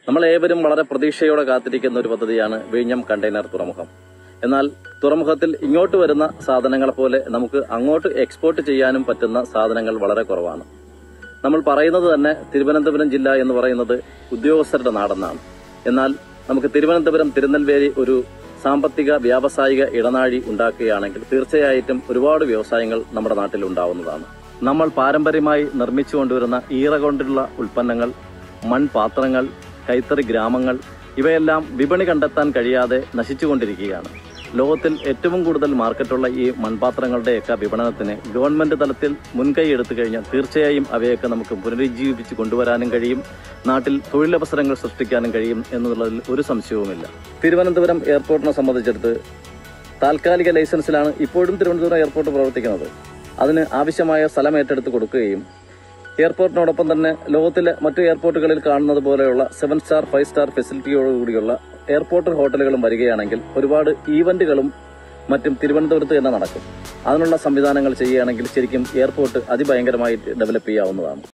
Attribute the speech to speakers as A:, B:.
A: നമ്മൾ ഏവരും വളരെ പ്രതീക്ഷയോടെ കാത്തിരിക്കുന്ന ഒരു പദ്ധതിയാണ് വിഴിഞ്ഞം കണ്ടെയ്നർ തുറമുഖം എന്നാൽ തുറമുഖത്തിൽ ഇങ്ങോട്ട് വരുന്ന സാധനങ്ങളെ പോലെ നമുക്ക് അങ്ങോട്ട് എക്സ്പോർട്ട് ചെയ്യാനും പറ്റുന്ന സാധനങ്ങൾ വളരെ കുറവാണ് നമ്മൾ പറയുന്നത് തന്നെ തിരുവനന്തപുരം ജില്ല എന്ന് പറയുന്നത് ഉദ്യോഗസ്ഥരുടെ നാടെന്നാണ് എന്നാൽ നമുക്ക് തിരുവനന്തപുരം തിരുനെൽവേലി ഒരു സാമ്പത്തിക വ്യാവസായിക ഇടനാഴി ഉണ്ടാക്കുകയാണെങ്കിൽ തീർച്ചയായിട്ടും ഒരുപാട് വ്യവസായങ്ങൾ നമ്മുടെ നാട്ടിൽ ഉണ്ടാവുന്നതാണ് നമ്മൾ പാരമ്പര്യമായി നിർമ്മിച്ചു കൊണ്ടുവരുന്ന ഈറ കൊണ്ടുള്ള ഉൽപ്പന്നങ്ങൾ മൺപാത്രങ്ങൾ കൈത്തറി ഗ്രാമങ്ങൾ ഇവയെല്ലാം വിപണി കണ്ടെത്താൻ കഴിയാതെ നശിച്ചുകൊണ്ടിരിക്കുകയാണ് ലോകത്തിൽ ഏറ്റവും കൂടുതൽ മാർക്കറ്റുള്ള ഈ മൺപാത്രങ്ങളുടെയൊക്കെ വിപണനത്തിന് ഗവൺമെന്റ് തലത്തിൽ മുൻകൈ എടുത്തു കഴിഞ്ഞാൽ തീർച്ചയായും അവയൊക്കെ നമുക്ക് പുനരുജ്ജീവിപ്പിച്ച് കൊണ്ടുവരാനും കഴിയും നാട്ടിൽ തൊഴിലവസരങ്ങൾ സൃഷ്ടിക്കാനും കഴിയും എന്നുള്ളതിൽ ഒരു സംശയവുമില്ല തിരുവനന്തപുരം എയർപോർട്ടിനെ സംബന്ധിച്ചിടത്ത് താൽക്കാലിക ലൈസൻസിലാണ് ഇപ്പോഴും തിരുവനന്തപുരം എയർപോർട്ട് പ്രവർത്തിക്കുന്നത് അതിന് ആവശ്യമായ സ്ഥലം ഏറ്റെടുത്ത് കൊടുക്കുകയും എയർപോർട്ടിനോടൊപ്പം തന്നെ ലോകത്തിലെ മറ്റു എയർപോർട്ടുകളിൽ കാണുന്നത് പോലെയുള്ള സെവൻ സ്റ്റാർ ഫൈവ് സ്റ്റാർ ഫെസിലിറ്റിയോടുകൂടിയുള്ള എയർപോർട്ട് ഹോട്ടലുകളും വരികയാണെങ്കിൽ ഒരുപാട് ഈവന്റുകളും മറ്റും തിരുവനന്തപുരത്ത് തന്നെ നടക്കും അതിനുള്ള സംവിധാനങ്ങൾ ചെയ്യുകയാണെങ്കിൽ ശരിക്കും എയർപോർട്ട് അതിഭയങ്കരമായി ഡെവലപ്പ് ചെയ്യാവുന്നതാണ്